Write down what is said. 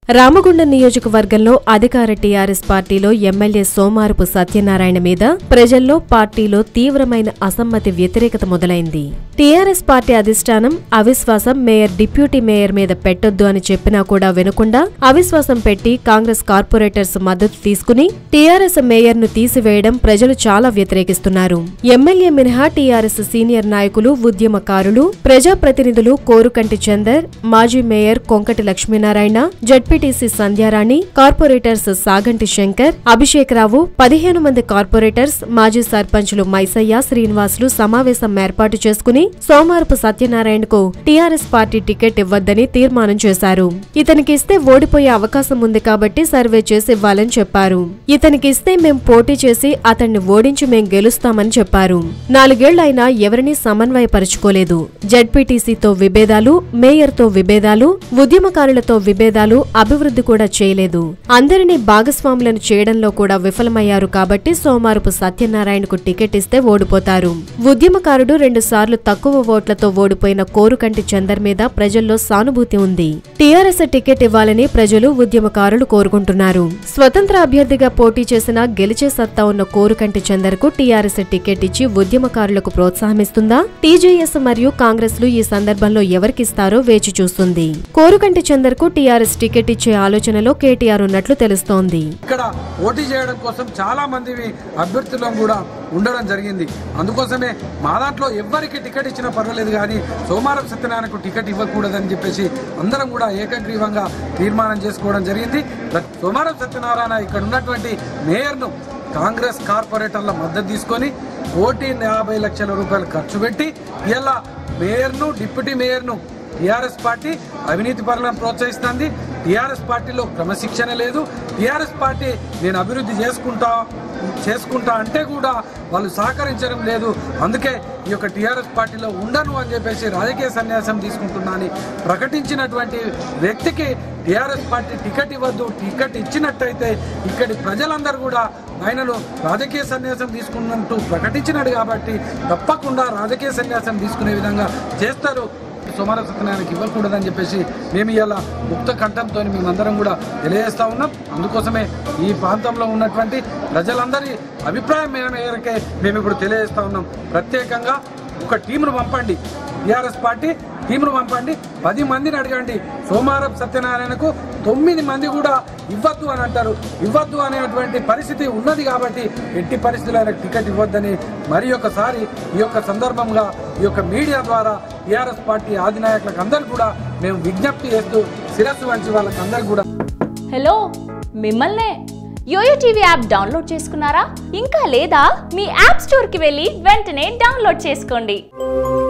రామగుండం నియోజకవర్గంలో అధికార టీఆర్ఎస్ పార్టీలో ఎమ్మెల్యే సోమారపు సత్యనారాయణ మీద ప్రజల్లో పార్టీలో తీవ్రమైన అసమ్మతి వ్యతిరేకత మొదలైంది టీఆర్ఎస్ పార్టీ అధిష్టానం అవిశ్వాసం మేయర్ డిప్యూటీ మేయర్ మీద పెట్టొద్దు అని చెప్పినా కూడా వినకుండా అవిశ్వాసం పెట్టి కాంగ్రెస్ కార్పొరేటర్స్ మద్దతు తీసుకుని టీఆర్ఎస్ మేయర్ ను తీసివేయడం ప్రజలు చాలా వ్యతిరేకిస్తున్నారు ఎమ్మెల్యే మినహా టీఆర్ఎస్ సీనియర్ నాయకులు ఉద్యమకారులు ప్రజాప్రతినిధులు కోరుకంటి చందర్ మాజీ mayor Konkati Lakshminarayana ZPTC Sandhyarani corporators Saganti Shankar Abhishek Rao పదిహేను మంది కార్పొరేటర్స్ మాజీ సర్పంచులు మైసయ్య శ్రీనివాసులు సమావేశం ఏర్పాటు చేసుకుని సోమారపు సత్యనారాయణకు టీఆర్ఎస్ పార్టీ టికెట్ ఇవ్వద్దని తీర్మానం చేశారు ఇతనికి ఇస్తే ఓడిపోయే అవకాశం ఉంది కాబట్టి సర్వే చేసి ఇవ్వాలని చెప్పారు ఇతనికి ఇస్తే మేం పోటీ చేసి అతన్ని ఓడించి మేం గెలుస్తామని చెప్పారు నాలుగేళ్లైనా ఎవరినీ సమన్వయపరుచుకోలేదు జడ్పీటీసీతో విభేదాలు మేయర్తో విభేదాలు ఉద్యమకారులతో విభేదాలు అభివృద్ధి కూడా చేయలేదు అందరినీ భాగస్వాములను చేయడంలో కూడా విఫలమయ్యారు కాబట్టి సోమారపు సత్యనారాయణకు టికెట్ ఇస్తే ఓడిపోతారు ఉద్యమకారుడు రెండు సార్లు తక్కువ ఓట్లతో ఓడిపోయిన కోరుకంటి చందర్ మీద ప్రజల్లో సానుభూతి ఉంది టీఆర్ఎస్ టికెట్ ఇవ్వాలని ప్రజలు ఉద్యమకారులు కోరుకుంటున్నారు స్వతంత్ర అభ్యర్థిగా పోటీ చేసిన గెలిచే సత్తా ఉన్న కోరుకంటి చందర్ కు టీఆర్ఎస్ టికెట్ ఇచ్చి ఉద్యమకారులకు ప్రోత్సాహమిస్తుందా టీజేఎస్ మరియు కాంగ్రెస్ లు ఈ సందర్భంలో ఎవరికిస్తారో వేచి చూస్తుంది కోరుకంటి చందర్ కు టీఆర్ఎస్ టికెట్ ఇచ్చే ఆలోచనలో కేటీఆర్ ఉన్నట్లు తెలుస్తోంది ఇక్కడ పోటీ చేయడం కోసం చాలా మంది అభ్యర్థులను కూడా ఉండడం జరిగింది అందుకోసమే మా దాంట్లో ఎవ్వరికి టికెట్ ఇచ్చినా పర్వాలేదు కానీ సోమారం సత్యనారాయణకు టికెట్ ఇవ్వకూడదని చెప్పేసి అందరం కూడా ఏకగ్రీవంగా తీర్మానం చేసుకోవడం జరిగింది ప్ర- సోమారం సత్యనారాయణ ఇక్కడ ఉన్నటువంటి మేయర్ను కాంగ్రెస్ కార్పొరేటర్ల మద్దతు తీసుకొని కోటి యాభై లక్షల రూపాయలు ఖర్చు పెట్టి ఇలా మేయర్ను డిప్యూటీ మేయర్ను టీఆర్ఎస్ పార్టీ అవినీతి పరులను ప్రోత్సహిస్తుంది టీఆర్ఎస్ పార్టీలో క్రమశిక్షణ లేదు టీఆర్ఎస్ పార్టీ నేను అభివృద్ధి చేసుకుంటా చేసుకుంటా అంటే కూడా వాళ్ళు సహకరించడం లేదు అందుకే ఈ యొక్క టీఆర్ఎస్ పార్టీలో ఉండను అని చెప్పేసి రాజకీయ సన్యాసం తీసుకుంటున్నా అని ప్రకటించినటువంటి వ్యక్తికి టీఆర్ఎస్ పార్టీ టికెట్ ఇవ్వద్దు టికెట్ ఇచ్చినట్టయితే ఇక్కడి ప్రజలందరూ కూడా ఆయనను రాజకీయ సన్యాసం తీసుకున్నట్టు ప్రకటించినాడు కాబట్టి తప్పకుండా రాజకీయ సన్యాసం తీసుకునే విధంగా చేస్తారు సుమార సత్యనారాయణకి ఇవ్వకూడదని చెప్పేసి మేము ఇలా ముక్త కంఠంతో మేమందరం కూడా తెలియజేస్తా ఉన్నాం అందుకోసమే ఈ ప్రాంతంలో ఉన్నటువంటి ప్రజలందరి అభిప్రాయం మేరకే మేము ఇప్పుడు తెలియజేస్తా ఉన్నాం ప్రత్యేకంగా ఒక టీంను పంపండి టీఆర్ఎస్ పార్టీ టీంను పంపండి పది మందిని అడగండి సోమారం సత్యనారాయణకు తొమ్మిది మంది కూడా ఇవ్వద్దు అని అంటారు ఇవ్వద్దు అనేటువంటి పరిస్థితి ఉన్నది కాబట్టి ఎట్టి పరిస్థితుల్లో ఆయనకు టికెట్ ఇవ్వద్దని మరి ఒకసారి ఈ యొక్క సందర్భంగా ఈ యొక్క మీడియా ద్వారా టీఆర్ఎస్ పార్టీ అధినాయకులకు అందరు కూడా మేము విజ్ఞప్తి చేస్తూ శిరస్సు వంచి వాళ్ళకి అందరు కూడా హలో మిమ్మల్నే యోయో టీవీ యాప్ డౌన్లోడ్ చేసుకున్నారా ఇంకా లేదా మీ యాప్ స్టోర్కి వెళ్ళి వెంటనే డౌన్లోడ్ చేసుకోండి